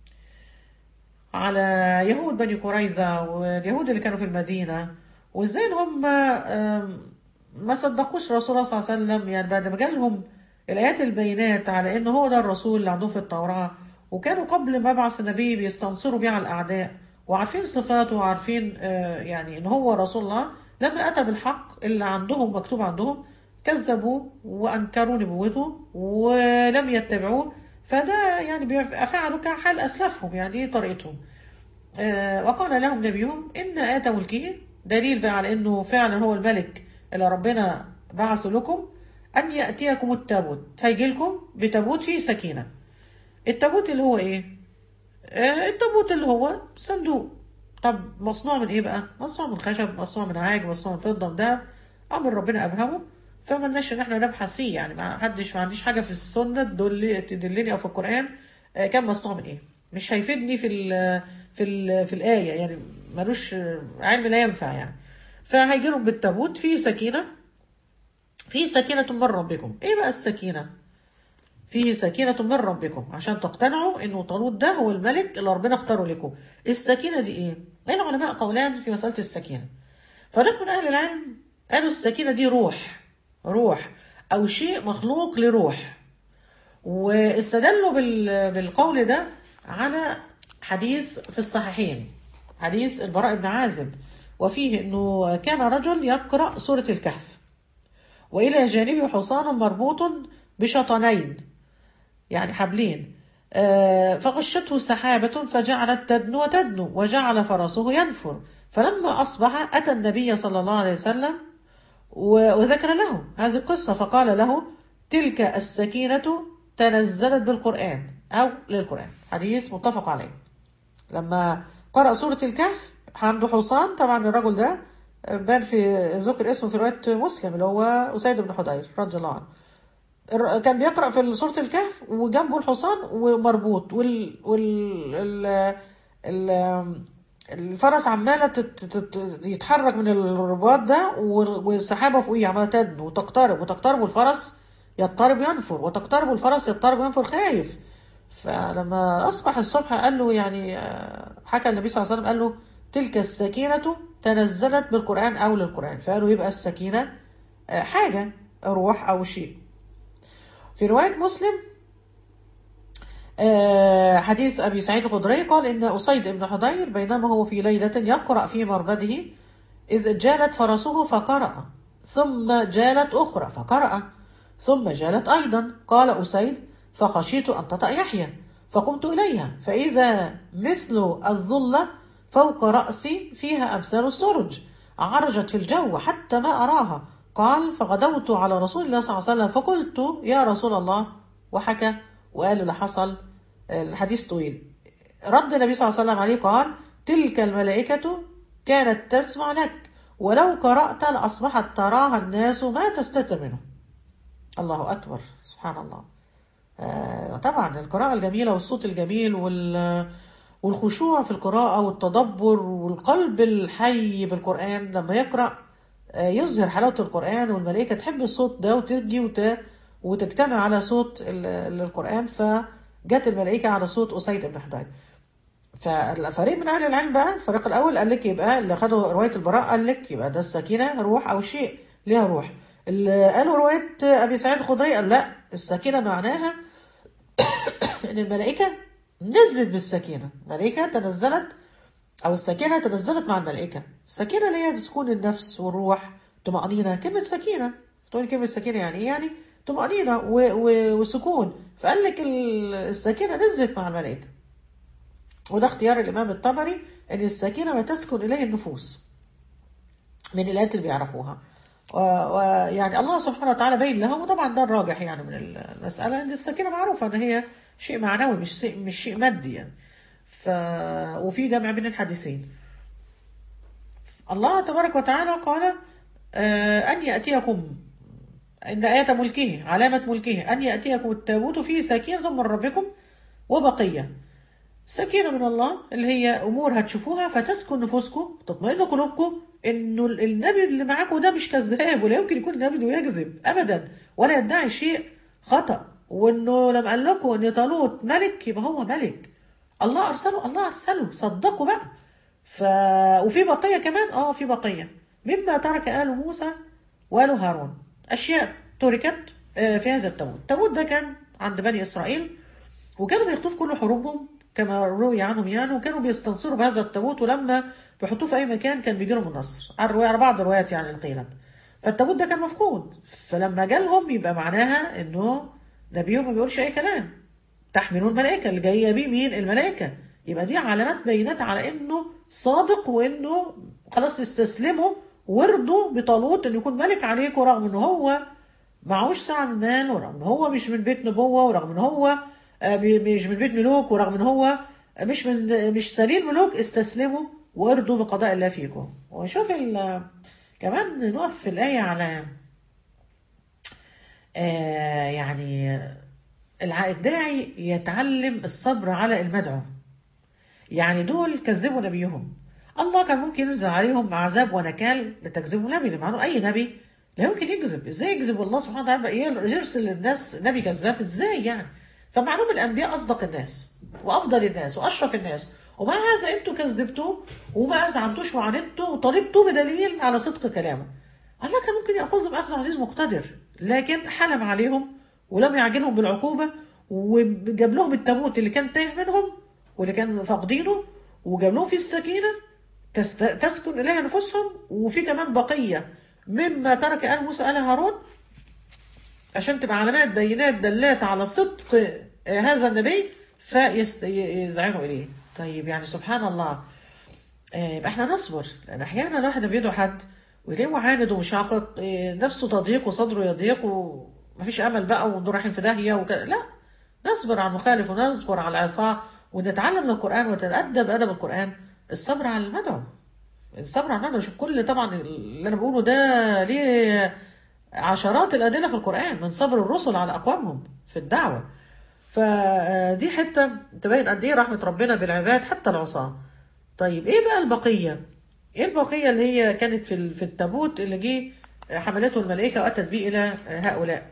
على يهود بني قريظة واليهود اللي كانوا في المدينة وازاي ان هم آم، ما صدقوش رسول الله صلى الله عليه وسلم يعني بعد ما جالهم الآيات البينات على ان هو ده الرسول اللي عندهم في التوراة وكانوا قبل مبعث النبي بيستنصروا بيه على الأعداء وعارفين صفاته وعارفين آه، يعني ان هو رسول الله لما أتى بالحق اللي عندهم مكتوب عندهم كذبوه وأنكروا نبوته ولم يتبعوه فده يعني بيف- فعلوا كحال أسلافهم يعني دي طريقتهم آه، وقال لهم نبيهم إن آتى ملكه دليل بقى على إنه فعلا هو الملك اللي ربنا بعث لكم أن يأتيكم التابوت هيجي لكم بتابوت فيه سكينة التابوت اللي هو إيه؟ آه، التابوت اللي هو صندوق طب مصنوع من إيه بقى؟ مصنوع من خشب مصنوع من عاج مصنوع من فضة من دهب أمر ربنا أبهمه فملناش إن إحنا نبحث فيه يعني ما حدش ما عنديش حاجة في السنة تدل تدلني أو في القرآن آه، كان مصنوع من إيه مش هيفيدني في ال في ال في الآية يعني ملوش علم لا ينفع يعني فهيجي لهم بالتابوت فيه سكينة فيه سكينة من ربكم إيه بقى السكينة؟ فيه سكينة من ربكم عشان تقتنعوا انه طالوت ده هو الملك اللي ربنا اختاره لكم السكينة دي ايه؟ العلماء قولان في مسألة السكينة فريق من اهل العلم قالوا السكينة دي روح روح او شيء مخلوق لروح واستدلوا بال- بالقول ده على حديث في الصحيحين حديث البراء بن عازب وفيه انه كان رجل يقرأ سورة الكهف وإلى جانبه حصان مربوط بشطنين يعني حبلين آه، فغشته سحابة فجعلت تدنو وتدنو وجعل فرسه ينفر فلما أصبح أتى النبي صلى الله عليه وسلم و- وذكر له هذه القصة فقال له تلك السكينة تنزلت بالقرآن أو للقرآن حديث متفق عليه لما قرأ سورة الكهف عنده حصان طبعا الرجل ده بان في ذكر اسمه في رواية مسلم اللي هو أسيد بن حضير رضي الله عنه الر- كان بيقرأ في سورة الكهف وجنبه الحصان ومربوط وال وال ال ال الفرس عمالة تت- تت- يتحرك من الرباط ده وال- والسحابة فوقيه عمالة تدنو وتقترب وتقترب والفرس يضطرب ينفر وتقترب والفرس يضطرب ينفر خايف فلما أصبح الصبح قال له يعني آه، حكى النبي صلى الله عليه وسلم قال له تلك السكينة تنزلت بالقرآن أو للقرآن فقالوا يبقى السكينة آه، حاجة روح أو شيء في رواية مسلم آه، حديث أبي سعيد الخدري قال إن أسيد بن حضير بينما هو في ليلة يقرأ في مربده إذ جالت فرسه فقرأ ثم جالت أخرى فقرأ ثم جالت أيضا قال أسيد فخشيت أن تطأ يحيى فقمت إليها فإذا مثل الظلة فوق رأسي فيها أمثال السرج عرجت في الجو حتى ما أراها قال فغدوت على رسول الله صلى الله عليه وسلم فقلت يا رسول الله وحكى وقال اللي حصل الحديث طويل رد النبي صلى الله عليه وسلم عليه قال تلك الملائكة كانت تسمع لك ولو قرأت لأصبحت تراها الناس ما تستتر منه الله أكبر سبحان الله آه طبعا القراءة الجميلة والصوت الجميل وال والخشوع في القراءة والتدبر والقلب الحي بالقرآن لما يقرأ آه يظهر حلاوة القرآن والملائكة تحب الصوت ده وتجي وت... وتجتمع على صوت ال- القرآن فجت الملائكة على صوت أسيد بن حضير فالفريق من أهل العلم بقى الفريق الأول قال لك يبقى اللي خدوا رواية البراء قال لك يبقى ده السكينة روح أو شيء ليها روح اللي قالوا رواية أبي سعيد الخدري قال لا السكينة معناها إن الملائكة نزلت بالسكينة الملائكة تنزلت أو السكينة تنزلت مع الملائكة السكينة اللي هي سكون النفس والروح طمأنينة كلمة سكينة تقول كلمة سكينة يعني إيه؟ يعني طمأنينة و- و- وسكون فقال لك ال- السكينة نزلت مع الملائكة وده اختيار الإمام الطبري أن السكينة ما تسكن إليه النفوس من الآيات اللي بيعرفوها ويعني الله سبحانه وتعالى بين لهم وطبعا ده الراجح يعني من المسألة أن السكينة معروفة أن هي شيء معنوي مش شيء مش شيء مادي يعني ف وفي جمع بين الحديثين الله تبارك وتعالى قال آه، أن يأتيكم إن آية ملكه علامة ملكه أن يأتيكم التابوت فيه سكينة من ربكم وبقية سكينة من الله اللي هي أمور هتشوفوها فتسكن نفوسكم تطمئن قلوبكم إنه ال- النبي اللي معاكم ده مش كذاب ولا يمكن يكون النبي ده يكذب أبدا ولا يدعي شيء خطأ وإنه لما قال لكم إن طالوت ملك يبقى هو ملك الله أرسله الله أرسله صدقوا بقى ف... وفي بقية كمان اه في بقية مما ترك آل موسى وآل هارون أشياء تركت آه، في هذا التابوت التابوت ده كان عند بني إسرائيل وكانوا بيخطوه في كل حروبهم كما روي عنهم يعني وكانوا بيستنصروا بهذا التابوت ولما بيحطوه في اي مكان كان بيجي لهم النصر على الرواية- على بعض الروايات يعني قيلت فالتابوت ده كان مفقود فلما جالهم يبقى معناها انه نبيهم ما بيقولش اي كلام تحملون الملائكه اللي جايه بيه مين الملائكه يبقى دي علامات بينات على انه صادق وانه خلاص استسلموا ورضوا بطالوت انه يكون ملك عليكم رغم ان هو معهوش ساعة من مال ورغم ان هو مش من بيت نبوة ورغم ان هو آه، بي- مش من بيت ملوك ورغم ان هو مش من مش سليل ملوك استسلموا وارضوا بقضاء الله فيكم وشوف ال- كمان نقف في الآية على آه يعني الع- الداعي يتعلم الصبر على المدعو يعني دول كذبوا نبيهم الله كان ممكن ينزل عليهم عذاب ونكال لتكذيبهم نبي لمعنى اي نبي لا يمكن يكذب ازاي يكذب الله سبحانه وتعالى بقى يرسل للناس نبي كذاب ازاي يعني فمعلوم الانبياء اصدق الناس وافضل الناس واشرف الناس ومع هذا انتوا كذبتوه وما ازعمتوش وعاندتوا وطالبتوا بدليل على صدق كلامه الله كان ممكن ياخذهم اخذ عزيز مقتدر لكن حلم عليهم ولم يعجلهم بالعقوبه وجاب لهم التابوت اللي كان تايه منهم واللي كان فاقدينه وجاب لهم فيه السكينه تست... تسكن اليها نفوسهم وفي كمان بقيه مما ترك ال موسى ال هارون عشان تبقى علامات بينات دلات على صدق آه، هذا النبي فيزعموا اليه طيب يعني سبحان الله آه، يبقى احنا نصبر لان احيانا الواحد بيدعو حد ويلاقيه معاند ومشاقق آه، نفسه تضيق وصدره يضيق ومفيش امل بقى ودول رايحين في داهيه وكده لا نصبر على المخالف ونصبر على العصاه ونتعلم من القران ونتادب ادب القران الصبر على المدعو الصبر على المدعو شوف كل طبعا اللي انا بقوله ده ليه عشرات الادله في القران من صبر الرسل على اقوامهم في الدعوه فدي حته تبين قد ايه رحمه ربنا بالعباد حتى العصاه طيب ايه بقى البقيه ايه البقيه اللي هي كانت في ال- في التابوت اللي جه حملته الملائكه واتت به الى هؤلاء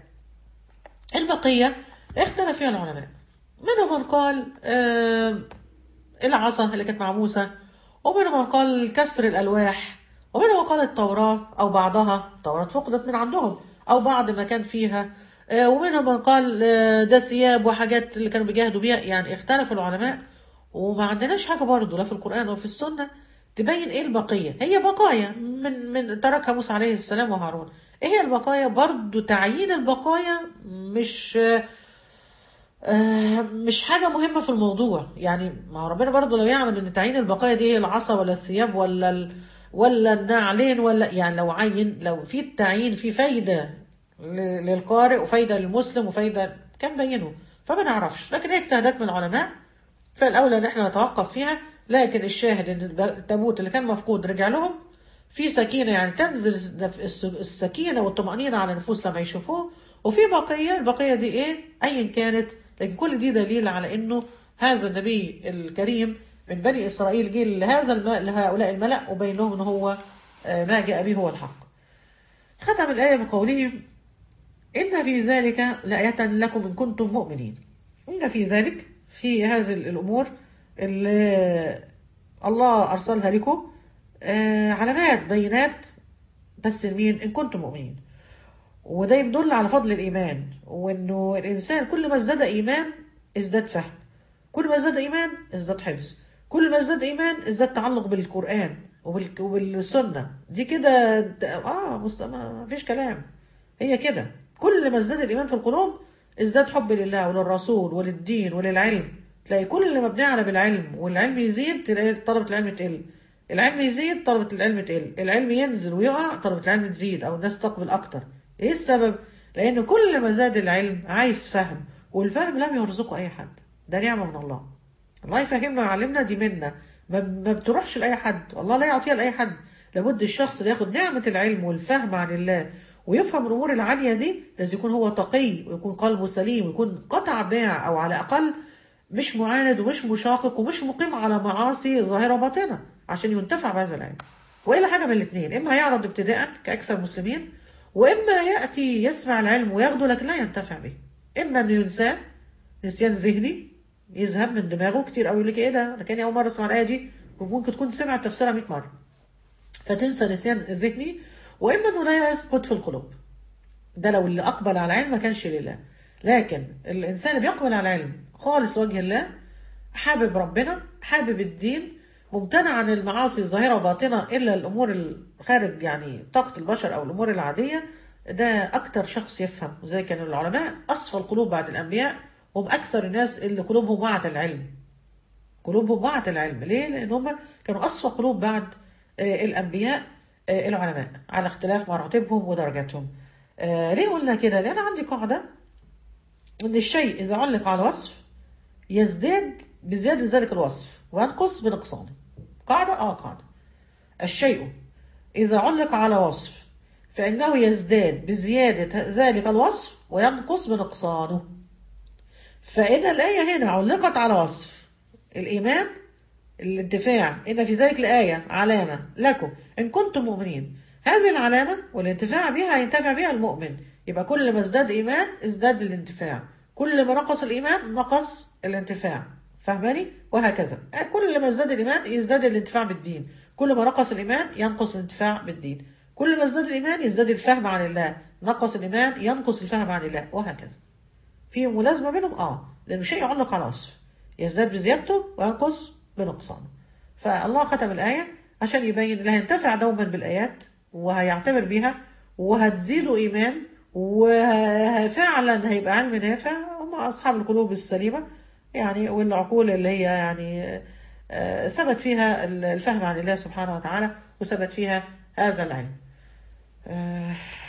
البقيه اختلف فيها العلماء منهم من قال آه العصا اللي كانت مع موسى ومنهم من قال كسر الألواح ومنهم من قال التوراة أو بعضها التوراة فقدت من عندهم أو بعض ما كان فيها آه، ومنهم من قال آه، ده ثياب وحاجات اللي كانوا بيجاهدوا بيها يعني اختلف العلماء وما عندناش حاجة برضه لا في القرآن ولا في السنة تبين ايه البقية هي بقايا من من تركها موسى عليه السلام وهارون ايه هي البقايا برضه تعيين البقايا مش آه، آه، مش حاجة مهمة في الموضوع يعني ما هو ربنا برضو لو يعلم ان تعيين البقايا دي هي العصا ولا الثياب ولا ال... ولا النعلين ولا يعني لو عين لو في التعيين في فايدة ل- للقارئ وفايدة للمسلم وفايدة كان بينه فما نعرفش لكن هي اجتهادات من العلماء فالاولى ان احنا نتوقف فيها لكن الشاهد ان التابوت اللي كان مفقود رجع لهم في سكينه يعني تنزل الس- السكينه والطمانينه على النفوس لما يشوفوه وفي بقيه البقيه دي ايه ايا كانت لكن كل دي دليل على انه هذا النبي الكريم من بني اسرائيل جه لهذا الم... لهؤلاء الملا وبين لهم ان هو آه، ما جاء به هو الحق ختم الايه بقوله إن في ذلك لآية لكم إن كنتم مؤمنين إن في ذلك في هذه الأمور اللي الله أرسلها لكم آه، علامات بينات بس لمين إن كنتم مؤمنين وده يدل على فضل الإيمان وإنه الإنسان كل ما ازداد إيمان ازداد فهم كل ما ازداد إيمان ازداد حفظ كل ما ازداد إيمان ازداد تعلق بالقرآن وبال- وبالسنة دي كده آه مست... ما فيش كلام هي كده كل ما ازداد الإيمان في القلوب ازداد حب لله وللرسول وللدين وللعلم تلاقي كل ما بنعلى بالعلم والعلم يزيد تلاقي طلبة العلم تقل العلم يزيد طلبة العلم تقل العلم ينزل ويقع طلبة العلم تزيد أو الناس تقبل أكتر إيه السبب؟ لأن كل ما زاد العلم عايز فهم والفهم لم يرزقه أي حد ده نعمة من الله الله يفهمنا ويعلمنا دي منا ما, ما بتروحش لأي حد الله لا يعطيها لأي حد لابد الشخص اللي ياخد نعمة العلم والفهم عن الله ويفهم الأمور العالية دي لازم يكون هو تقي ويكون قلبه سليم ويكون قطع بيع أو على الأقل مش معاند ومش مشاقق ومش مقيم على معاصي ظاهرة باطنة عشان ينتفع بهذا العلم وإلا حاجة من الاثنين إما هيعرض ابتداء كأكثر المسلمين وإما يأتي يسمع العلم وياخده لكن لا ينتفع به إما إنه ينساه نسيان ذهني يذهب من دماغه كتير قوي يقول لك ايه ده انا كاني اول مره اسمع الايه دي وممكن تكون سمع تفسيرها 100 مره فتنسى نسيان ذهني واما انه لا يثبت في القلوب ده لو اللي اقبل على العلم ما كانش لله لكن الانسان اللي بيقبل على العلم خالص وجه الله حابب ربنا حابب الدين ممتنع عن المعاصي الظاهره وباطنه الا الامور الخارج يعني طاقه البشر او الامور العاديه ده اكتر شخص يفهم زي كان العلماء اصفى القلوب بعد الانبياء هم اكثر الناس اللي قلوبهم وعت العلم قلوبهم وعت العلم ليه لان هم كانوا اصفى قلوب بعد آه، الانبياء آه، العلماء على اختلاف مراتبهم ودرجاتهم آه، ليه قلنا كده لان عندي قاعده ان الشيء اذا علق على وصف يزداد بزياده ذلك الوصف وينقص بنقصانه قاعده اه قاعده الشيء اذا علق على وصف فانه يزداد بزياده ذلك الوصف وينقص بنقصانه فإن الآية هنا علقت على وصف الإيمان الانتفاع إن في ذلك الآية علامة لكم إن كنتم مؤمنين هذه العلامة والانتفاع بها هينتفع بها المؤمن يبقى كل ما ازداد إيمان ازداد الانتفاع كل ما نقص الإيمان نقص الانتفاع فاهماني وهكذا كل ما ازداد الإيمان يزداد الانتفاع بالدين كل ما نقص الإيمان ينقص الانتفاع بالدين كل ما ازداد الإيمان يزداد الفهم عن الله نقص الإيمان ينقص الفهم عن الله وهكذا في ملازمة بينهم اه لأنه شيء يعلق على وصف يزداد بزيادته وينقص بنقصانه فالله ختم الآية عشان يبين اللي هينتفع دوما بالآيات وهيعتبر بيها وهتزيده إيمان وفعلا هيبقى علم نافع هم أصحاب القلوب السليمة يعني والعقول اللي هي يعني آه، ثبت فيها الفهم عن الله سبحانه وتعالى وثبت فيها هذا العلم آه،